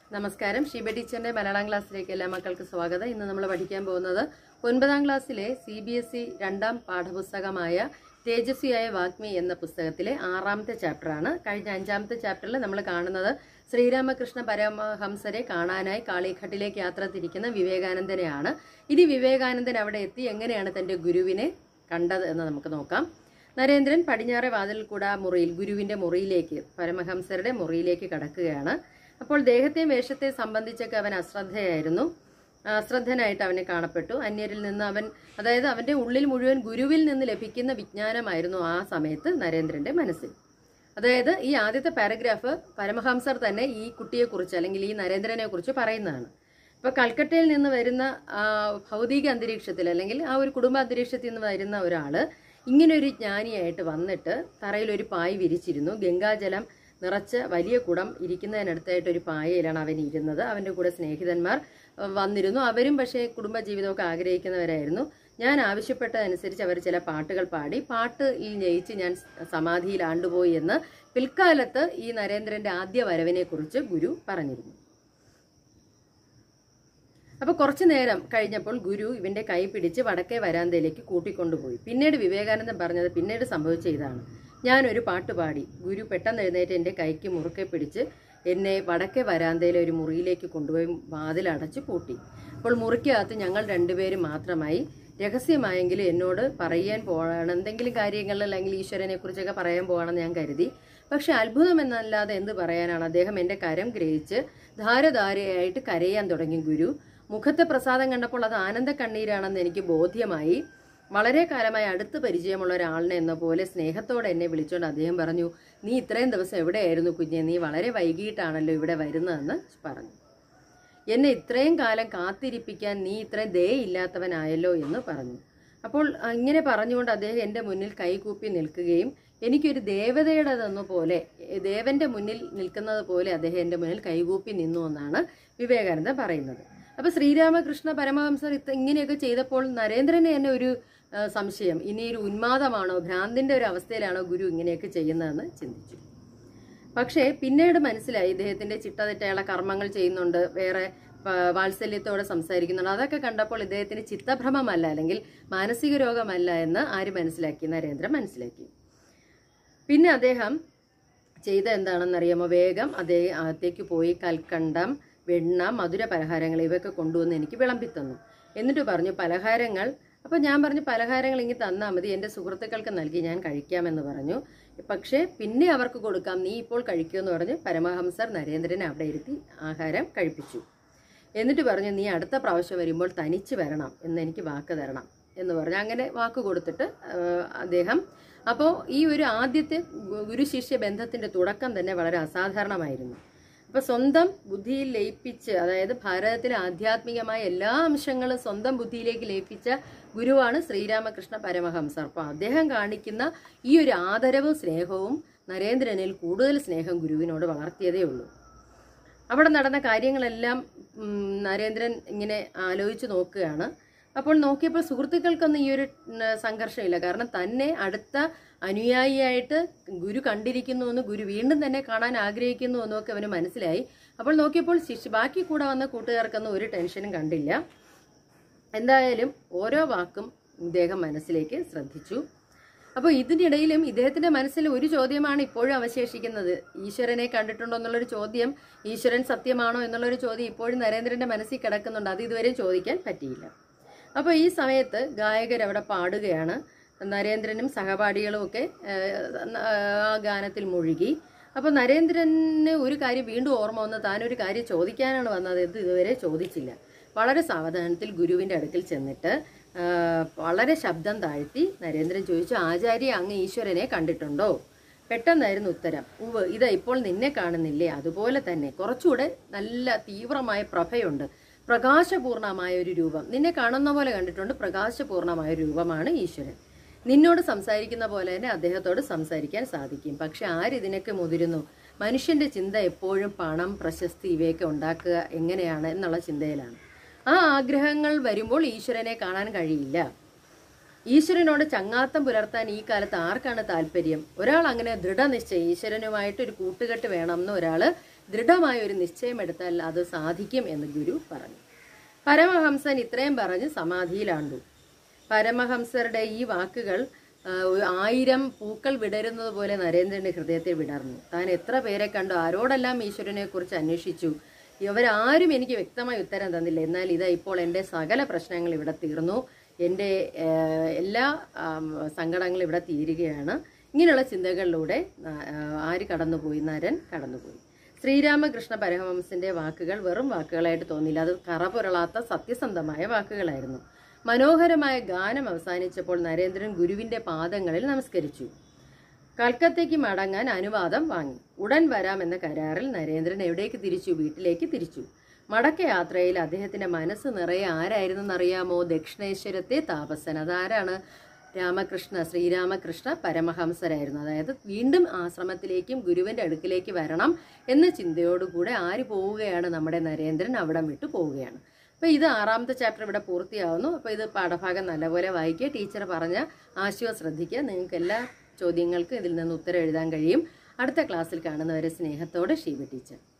നമസ്കാരം ഷീബ ടീച്ചറിന്റെ മലയാളം ക്ലാസ്സിലേക്ക് എല്ലാ മക്കൾക്ക് സ്വാഗതം ഇന്ന് നമ്മൾ പഠിക്കാൻ പോകുന്നത് ഒൻപതാം ക്ലാസ്സിലെ സി ബി എസ് ഇ രണ്ടാം പാഠപുസ്തകമായ തേജസ്വിയായ വാഗ്മി എന്ന പുസ്തകത്തിലെ ആറാമത്തെ ചാപ്റ്ററാണ് കഴിഞ്ഞ അഞ്ചാമത്തെ ചാപ്റ്ററിൽ നമ്മൾ കാണുന്നത് ശ്രീരാമകൃഷ്ണ പരമഹംസരെ കാണാനായി കാളിഘട്ടിലേക്ക് യാത്ര തിരിക്കുന്ന വിവേകാനന്ദനെയാണ് ഇനി വിവേകാനന്ദൻ അവിടെ എത്തി എങ്ങനെയാണ് തന്റെ ഗുരുവിനെ കണ്ടത് എന്ന് നമുക്ക് നോക്കാം നരേന്ദ്രൻ പടിഞ്ഞാറെ വാതിൽ കൂടെ ആ മുറിയിൽ ഗുരുവിന്റെ മുറിയിലേക്ക് പരമഹംസരുടെ മുറിയിലേക്ക് കടക്കുകയാണ് അപ്പോൾ ദേഹത്തെയും വേഷത്തെ സംബന്ധിച്ചൊക്കെ അവൻ അശ്രദ്ധയായിരുന്നു അശ്രദ്ധനായിട്ട് അവനെ കാണപ്പെട്ടു അന്യരിൽ നിന്ന് അവൻ അതായത് അവന്റെ ഉള്ളിൽ മുഴുവൻ ഗുരുവിൽ നിന്ന് ലഭിക്കുന്ന വിജ്ഞാനമായിരുന്നു ആ സമയത്ത് നരേന്ദ്രന്റെ മനസ്സിൽ അതായത് ഈ ആദ്യത്തെ പാരഗ്രാഫ് പരമഹംസർ തന്നെ ഈ കുട്ടിയെക്കുറിച്ച് അല്ലെങ്കിൽ ഈ നരേന്ദ്രനെ കുറിച്ച് പറയുന്നതാണ് ഇപ്പൊ കൽക്കട്ടയിൽ നിന്ന് വരുന്ന ആ, ഭൗതിക അന്തരീക്ഷത്തിൽ അല്ലെങ്കിൽ ആ ഒരു കുടുംബ അന്തരീക്ഷത്തിൽ നിന്ന് വരുന്ന ഒരാള് ഇങ്ങനെ ഒരു ജ്ഞാനിയായിട്ട് വന്നിട്ട് തറയിൽ ഒരു പായ് വിരിച്ചിരുന്നു ഗംഗാജലം നിറച്ച വലിയ കുടം ഇരിക്കുന്നതിനടുത്തായിട്ട് ഒരു പായയിലാണ് അവൻ ഇരുന്നത് അവന്റെ കൂടെ സ്നേഹിതന്മാർ അഹ് വന്നിരുന്നു അവരും പക്ഷേ കുടുംബജീവിതമൊക്കെ ആഗ്രഹിക്കുന്നവരായിരുന്നു ഞാൻ ആവശ്യപ്പെട്ടതനുസരിച്ച് അവർ ചില പാട്ടുകൾ പാടി പാട്ടിൽ ജയിച്ച് ഞാൻ സമാധിയിൽ ആണ്ടുപോയി എന്ന് പിൽക്കാലത്ത് ഈ നരേന്ദ്രന്റെ ആദ്യ വരവിനെ കുറിച്ച് ഗുരു പറഞ്ഞിരുന്നു അപ്പൊ കുറച്ചു നേരം കഴിഞ്ഞപ്പോൾ ഗുരു ഇവന്റെ കൈ പിടിച്ച് വടക്കേ വരാന്തയിലേക്ക് കൂട്ടിക്കൊണ്ടുപോയി പിന്നീട് വിവേകാനന്ദൻ പറഞ്ഞത് പിന്നീട് സംഭവിച്ച ഇതാണ് ഞാൻ ഒരു പാട്ട് പാടി ഗുരു പെട്ടെന്ന് എഴുന്നേറ്റ് എന്റെ കൈക്ക് മുറുക്കെ പിടിച്ച് എന്നെ വടക്കേ വരാന്തയിലെ ഒരു മുറിയിലേക്ക് കൊണ്ടുപോയി വാതിലടച്ച് പൂട്ടി അപ്പോൾ മുറിക്കകത്ത് ഞങ്ങൾ രണ്ടുപേരും മാത്രമായി രഹസ്യമായെങ്കിലും എന്നോട് പറയാൻ പോകണം എന്തെങ്കിലും കാര്യങ്ങളിൽ അല്ലെങ്കിൽ ഈശ്വരനെ കുറിച്ചൊക്കെ പറയാൻ പോകണമെന്ന് ഞാൻ കരുതി പക്ഷെ അത്ഭുതം എന്നല്ലാതെ എന്ത് പറയാനാണ് അദ്ദേഹം എന്റെ കരം ഗ്രഹിച്ച് ധാരധാരയായിട്ട് കരയാൻ തുടങ്ങി ഗുരു മുഖത്തെ പ്രസാദം കണ്ടപ്പോൾ അത് ആനന്ദ കണ്ണീരാണെന്ന് എനിക്ക് ബോധ്യമായി വളരെ കാലമായി അടുത്ത് പരിചയമുള്ള ഒരാളിനെ എന്ന പോലെ സ്നേഹത്തോടെ എന്നെ വിളിച്ചുകൊണ്ട് അദ്ദേഹം പറഞ്ഞു നീ ഇത്രയും ദിവസം എവിടെയായിരുന്നു കുഞ്ഞെ നീ വളരെ വൈകിട്ടാണല്ലോ ഇവിടെ വരുന്നതെന്ന് പറഞ്ഞു എന്നെ ഇത്രയും കാലം കാത്തിരിപ്പിക്കാൻ നീ ഇത്രയും ദയയില്ലാത്തവനായല്ലോ എന്ന് പറഞ്ഞു അപ്പോൾ ഇങ്ങനെ പറഞ്ഞുകൊണ്ട് അദ്ദേഹം എൻ്റെ മുന്നിൽ കൈകൂപ്പി നിൽക്കുകയും എനിക്കൊരു ദേവതയുടേതെന്ന പോലെ ദേവന്റെ മുന്നിൽ നിൽക്കുന്നത് പോലെ അദ്ദേഹം എൻ്റെ മുന്നിൽ കൈകൂപ്പി നിന്നു എന്നാണ് വിവേകാനന്ദൻ പറയുന്നത് അപ്പൊ ശ്രീരാമകൃഷ്ണ പരമഹംസർ ഇത് ഇങ്ങനെയൊക്കെ ചെയ്തപ്പോൾ നരേന്ദ്രന് തന്നെ ഒരു ആ, സംശയം ഇനി ഒരു ഉന്മാദമാണോ ഭ്രാന്തിന്റെ ഒരു അവസ്ഥയിലാണോ ഗുരു ഇങ്ങനെയൊക്കെ ചെയ്യുന്നതെന്ന് ചിന്തിച്ചു പക്ഷേ പിന്നീട് മനസ്സിലായി ഇദ്ദേഹത്തിന്റെ ചിട്ടതെറ്റായുള്ള കർമ്മങ്ങൾ ചെയ്യുന്നുണ്ട് വേറെ ആ, വാത്സല്യത്തോടെ സംസാരിക്കുന്നുണ്ട് അതൊക്കെ കണ്ടപ്പോൾ ഇദ്ദേഹത്തിന് ചിത്തഭ്രമമല്ല അല്ലെങ്കിൽ മാനസിക രോഗമല്ല എന്ന് ആര് മനസ്സിലാക്കി നരേന്ദ്രൻ മനസ്സിലാക്കി പിന്നെ അദ്ദേഹം ചെയ്ത എന്താണെന്നറിയാമോ വേഗം അദ്ദേഹം അകത്തേക്ക് പോയി കൽക്കണ്ടം വെണ്ണ മധുര പലഹാരങ്ങൾ ഇവയൊക്കെ കൊണ്ടുവന്ന് എനിക്ക് വിളമ്പിത്തന്നു എന്നിട്ട് പറഞ്ഞു പലഹാരങ്ങൾ അപ്പോൾ ഞാൻ പറഞ്ഞു പലഹാരങ്ങൾ ഇങ്ങ് തന്നാൽ മതി എൻ്റെ സുഹൃത്തുക്കൾക്ക് നൽകി ഞാൻ കഴിക്കാമെന്ന് പറഞ്ഞു പക്ഷേ പിന്നെ അവർക്ക് കൊടുക്കാം നീ ഇപ്പോൾ കഴിക്കുമെന്ന് പറഞ്ഞ് പരമഹംസർ നരേന്ദ്രനെ അവിടെ ഇരുത്തി ആഹാരം കഴിപ്പിച്ചു എന്നിട്ട് പറഞ്ഞു നീ അടുത്ത പ്രാവശ്യം വരുമ്പോൾ തനിച്ച് വരണം എന്ന് എനിക്ക് വാക്ക് തരണം എന്ന് പറഞ്ഞു അങ്ങനെ വാക്ക് കൊടുത്തിട്ട് ആ, അദ്ദേഹം അപ്പോൾ ഈ ഒരു ആദ്യത്തെ ഗു- ഗുരുശിഷ്യ ബന്ധത്തിന്റെ തുടക്കം തന്നെ വളരെ അസാധാരണമായിരുന്നു അപ്പൊ സ്വന്തം ബുദ്ധിയിൽ ലയിപ്പിച്ച് അതായത് ഭാരതത്തിലെ ആധ്യാത്മികമായ എല്ലാ അംശങ്ങളും സ്വന്തം ബുദ്ധിയിലേക്ക് ലയിപ്പിച്ച ഗുരുവാണ് ശ്രീരാമകൃഷ്ണ പരമഹംസർ അപ്പൊ അദ്ദേഹം കാണിക്കുന്ന ഈ ഒരു ആദരവും സ്നേഹവും നരേന്ദ്രനിൽ കൂടുതൽ സ്നേഹം ഗുരുവിനോട് വളർത്തിയതേ ഉള്ളൂ അവിടെ നടന്ന കാര്യങ്ങളെല്ലാം ഉം, നരേന്ദ്രൻ ഇങ്ങനെ ആലോചിച്ച് നോക്കുകയാണ് അപ്പോൾ നോക്കിയപ്പോൾ സുഹൃത്തുക്കൾക്കൊന്നും ഈ ഒരു ഉം, സംഘർഷമില്ല കാരണം തന്നെ അടുത്ത അനുയായിയായിട്ട് ഗുരു കണ്ടിരിക്കുന്നു എന്ന് ഗുരു വീണ്ടും തന്നെ കാണാൻ ആഗ്രഹിക്കുന്നു എന്നൊക്കെ അവന് മനസ്സിലായി അപ്പോൾ നോക്കിയപ്പോൾ ശിഷ്യ ബാക്കി കൂടെ വന്ന കൂട്ടുകാർക്കൊന്നും ഒരു ടെൻഷനും കണ്ടില്ല എന്തായാലും ഓരോ വാക്കും ഇദ്ദേഹം മനസ്സിലേക്ക് ശ്രദ്ധിച്ചു അപ്പോൾ ഇതിനിടയിലും ഇദ്ദേഹത്തിന്റെ മനസ്സിൽ ഒരു ചോദ്യമാണ് ഇപ്പോഴും അവശേഷിക്കുന്നത് ഈശ്വരനെ കണ്ടിട്ടുണ്ടോ എന്നുള്ളൊരു ചോദ്യം ഈശ്വരൻ സത്യമാണോ എന്നുള്ളൊരു ചോദ്യം ഇപ്പോഴും നരേന്ദ്രന്റെ മനസ്സിൽ കിടക്കുന്നുണ്ട് അത് ഇതുവരെ ചോദിക്കാൻ പറ്റിയില്ല അപ്പോൾ ഈ സമയത്ത് ഗായകർ അവിടെ പാടുകയാണ് നരേന്ദ്രനും സഹപാഠികളും ഒക്കെ ഏഹ്, ആ ഗാനത്തിൽ മുഴുകി അപ്പോൾ നരേന്ദ്രന് ഒരു കാര്യം വീണ്ടും ഓർമ്മ വന്ന് താനൊരു കാര്യം ചോദിക്കാനാണ് വന്നത് ഇത് ഇതുവരെ ചോദിച്ചില്ല വളരെ സാവധാനത്തിൽ ഗുരുവിന്റെ അടുക്കൽ ചെന്നിട്ട് ആ, വളരെ ശബ്ദം താഴ്ത്തി നരേന്ദ്രൻ ചോദിച്ചു ആചാര്യ അങ്ങ് ഈശ്വരനെ കണ്ടിട്ടുണ്ടോ പെട്ടെന്നായിരുന്നു ഉത്തരം ഉവ് ഇതാ ഇപ്പോൾ നിന്നെ കാണുന്നില്ലേ അതുപോലെ തന്നെ കുറച്ചുകൂടെ നല്ല തീവ്രമായ പ്രഭയുണ്ട് പ്രകാശപൂർണമായ ഒരു രൂപം നിന്നെ കാണുന്ന പോലെ കണ്ടിട്ടുണ്ട് പ്രകാശപൂർണമായ ഒരു രൂപമാണ് ഈശ്വരൻ നിന്നോട് സംസാരിക്കുന്ന പോലെ തന്നെ അദ്ദേഹത്തോട് സംസാരിക്കാൻ സാധിക്കും പക്ഷെ ആരിതിനൊക്കെ മുതിരുന്നു മനുഷ്യന്റെ ചിന്ത എപ്പോഴും പണം പ്രശസ്തി ഇവയൊക്കെ ഉണ്ടാക്കുക എങ്ങനെയാണ് എന്നുള്ള ചിന്തയിലാണ് ആ ആഗ്രഹങ്ങൾ വരുമ്പോൾ ഈശ്വരനെ കാണാൻ കഴിയില്ല ഈശ്വരനോട് ചങ്ങാത്തം പുലർത്താൻ ഈ കാലത്ത് ആർക്കാണ് താല്പര്യം ഒരാൾ അങ്ങനെ ദൃഢനിശ്ചയം ഈശ്വരനുമായിട്ട് ഒരു കൂട്ടുകെട്ട് വേണമെന്ന് ഒരാൾ ദൃഢമായ ഒരു നിശ്ചയമെടുത്താൽ അത് സാധിക്കും എന്ന് ഗുരു പറഞ്ഞു പരമഹംസൻ ഇത്രയും പറഞ്ഞ് സമാധിയിലാണ്ടു പരമഹംസരുടെ ഈ വാക്കുകൾ ആ, ഒരു ആയിരം പൂക്കൾ വിടരുന്നത് പോലെ നരേന്ദ്രന്റെ ഹൃദയത്തെ വിടർന്നു താൻ എത്ര പേരെ കണ്ടു ആരോടെല്ലാം ഈശ്വരനെ കുറിച്ച് അന്വേഷിച്ചു ഇവരാരും എനിക്ക് വ്യക്തമായ ഉത്തരം തന്നില്ല എന്നാൽ ഇതാ ഇപ്പോൾ എൻ്റെ സകല പ്രശ്നങ്ങൾ ഇവിടെ തീർന്നു എൻ്റെ ആ, എല്ലാ ആം, സങ്കടങ്ങളും ഇവിടെ തീരുകയാണ് ഇങ്ങനെയുള്ള ചിന്തകളിലൂടെ ആ, ആര് കടന്നുപോയി നരൻ കടന്നുപോയി ശ്രീരാമകൃഷ്ണ പരമഹംസന്റെ വാക്കുകൾ വെറും വാക്കുകളായിട്ട് തോന്നിയില്ല അത് കറപുരളാത്ത സത്യസന്ധമായ വാക്കുകളായിരുന്നു മനോഹരമായ ഗാനം അവസാനിച്ചപ്പോൾ നരേന്ദ്രൻ ഗുരുവിന്റെ പാദങ്ങളിൽ നമസ്കരിച്ചു കൽക്കത്തയ്ക്ക് മടങ്ങാൻ അനുവാദം വാങ്ങി ഉടൻ വരാമെന്ന കരാറിൽ നരേന്ദ്രൻ എവിടേക്ക് തിരിച്ചു വീട്ടിലേക്ക് തിരിച്ചു മടക്ക യാത്രയിൽ അദ്ദേഹത്തിന്റെ മനസ്സ് നിറയെ ആരായിരുന്നെന്നറിയാമോ ദക്ഷിണേശ്വരത്തെ താപസൻ അതാരാണ് രാമകൃഷ്ണ ശ്രീരാമകൃഷ്ണ പരമഹംസരായിരുന്നു അതായത് വീണ്ടും ആശ്രമത്തിലേക്കും ഗുരുവിന്റെ അടുക്കിലേക്ക് വരണം എന്ന ചിന്തയോടുകൂടെ ആര് പോവുകയാണ് നമ്മുടെ നരേന്ദ്രൻ അവിടം വിട്ടു പോവുകയാണ് അപ്പോൾ ഇത് ആറാമത്തെ ചാപ്റ്റർ ഇവിടെ പൂർത്തിയാവുന്നു അപ്പോൾ ഇത് പാഠഭാഗം നല്ലപോലെ വായിക്കുക ടീച്ചർ പറഞ്ഞ ആശയം ശ്രദ്ധിക്കുക നിങ്ങൾക്ക് എല്ലാ ചോദ്യങ്ങൾക്കും ഇതിൽ നിന്ന് ഉത്തരം എഴുതാൻ കഴിയും അടുത്ത ക്ലാസ്സിൽ കാണുന്നവരെ സ്നേഹത്തോടെ ഷീബ ടീച്ചർ